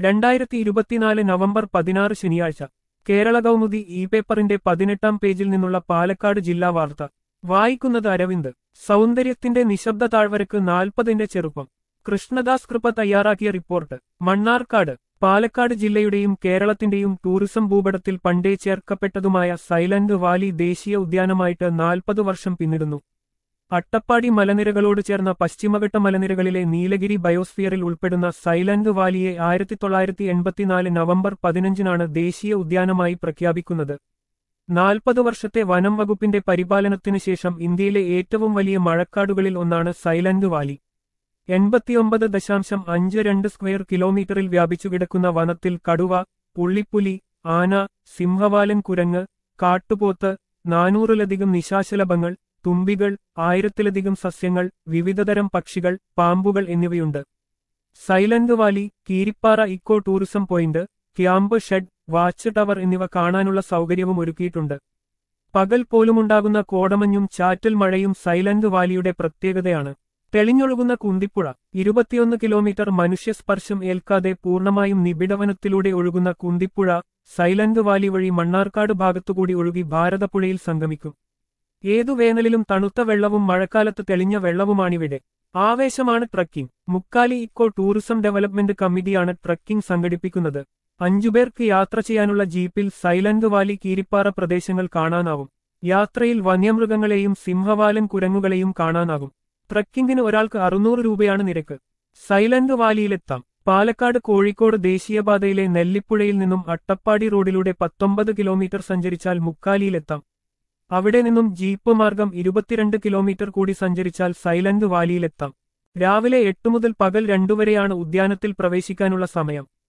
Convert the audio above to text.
രണ്ടായിരത്തി ഇരുപത്തിനാല് നവംബർ പതിനാറ് ശനിയാഴ്ച കേരള കൗമുദി ഇ പേപ്പറിന്റെ പതിനെട്ടാം പേജിൽ നിന്നുള്ള പാലക്കാട് ജില്ലാ വാർത്ത വായിക്കുന്നത് അരവിന്ദ് സൗന്ദര്യത്തിന്റെ നിശബ്ദ താഴ്വരക്ക് നാൽപ്പതിന്റെ ചെറുപ്പം കൃഷ്ണദാസ് കൃപ തയ്യാറാക്കിയ റിപ്പോർട്ട് മണ്ണാർക്കാട് പാലക്കാട് ജില്ലയുടെയും കേരളത്തിന്റെയും ടൂറിസം ഭൂപടത്തിൽ പണ്ടേ ചേർക്കപ്പെട്ടതുമായ സൈലന്റ് വാലി ദേശീയ ഉദ്യാനമായിട്ട് നാൽപ്പത് വർഷം പിന്നിടുന്നു അട്ടപ്പാടി മലനിരകളോട് ചേർന്ന പശ്ചിമഘട്ട മലനിരകളിലെ നീലഗിരി ബയോസ്ഫിയറിൽ ഉൾപ്പെടുന്ന സൈലന്റ് വാലിയെ ആയിരത്തി തൊള്ളായിരത്തി എൺപത്തിനാല് നവംബർ പതിനഞ്ചിനാണ് ദേശീയ ഉദ്യാനമായി പ്രഖ്യാപിക്കുന്നത് നാൽപ്പത് വർഷത്തെ വനം വകുപ്പിന്റെ പരിപാലനത്തിനു ശേഷം ഇന്ത്യയിലെ ഏറ്റവും വലിയ മഴക്കാടുകളിൽ ഒന്നാണ് സൈലന്റ് വാലി എൺപത്തിയൊമ്പത് ദശാംശം അഞ്ച് രണ്ട് സ്ക്വയർ കിലോമീറ്ററിൽ വ്യാപിച്ചുകിടക്കുന്ന വനത്തിൽ കടുവ പുള്ളിപ്പുലി ആന സിംഹവാലൻ കുരങ്ങ് കാട്ടുപോത്ത് നാനൂറിലധികം നിശാശലഭങ്ങൾ തുമ്പികൾ ആയിരത്തിലധികം സസ്യങ്ങൾ വിവിധതരം പക്ഷികൾ പാമ്പുകൾ എന്നിവയുണ്ട് Silent Valley Keerippara eco tourism point camp shed watch tower എന്നിവ കാണാനുള്ള സൗകര്യവും ഒരുക്കിയിട്ടുണ്ട് പകൽ പോലുമുണ്ടാകുന്ന കോടമഞ്ഞും ചാറ്റൽ മഴയും സൈലന്റ് വാലിയുടെ പ്രത്യേകതയാണ് തെളിഞ്ഞൊഴുകുന്ന കുന്തിപ്പുഴ ഇരുപത്തിയൊന്ന് കിലോമീറ്റർ മനുഷ്യസ്പർശം ഏൽക്കാതെ പൂർണ്ണമായും നിബിഡവനത്തിലൂടെ ഒഴുകുന്ന കുന്തിപ്പുഴ സൈലന്റ് വാലി വഴി മണ്ണാർക്കാട് ഭാഗത്തുകൂടി ഒഴുകി ഭാരതപ്പുഴയിൽ സംഗമിക്കും ഏതു വേനലിലും തണുത്ത വെള്ളവും മഴക്കാലത്ത് തെളിഞ്ഞ വെള്ളവുമാണിവിടെ ആവേശമാണ് trekking Mukkali eco tourism development കമ്മിറ്റിയാണ് ട്രക്കിംഗ് സംഘടിപ്പിക്കുന്നത് അഞ്ചുപേർക്ക് യാത്ര ചെയ്യാനുള്ള ജീപ്പിൽ സൈലന്റ് വാലി കീരിപ്പാറ പ്രദേശങ്ങൾ കാണാനാവും യാത്രയിൽ വന്യമൃഗങ്ങളെയും സിംഹവാലൻ കുരങ്ങുകളെയും കാണാനാകും ട്രക്കിംഗിന് ഒരാൾക്ക് അറുന്നൂറ് രൂപയാണ് നിരക്ക് സൈലന്റ് വാലിയിലെത്താം പാലക്കാട് കോഴിക്കോട് ദേശീയപാതയിലെ നെല്ലിപ്പുഴയിൽ നിന്നും അട്ടപ്പാടി റോഡിലൂടെ പത്തൊമ്പത് കിലോമീറ്റർ സഞ്ചരിച്ചാൽ മുക്കാലിയിലെത്താം അവിടെ നിന്നും ജീപ്പ് മാർഗം ഇരുപത്തിരണ്ട് കിലോമീറ്റർ കൂടി സഞ്ചരിച്ചാൽ സൈലന്റ് വാലിയിലെത്താം രാവിലെ എട്ട് മുതൽ പകൽ രണ്ടുവരെയാണ് ഉദ്യാനത്തിൽ പ്രവേശിക്കാനുള്ള സമയം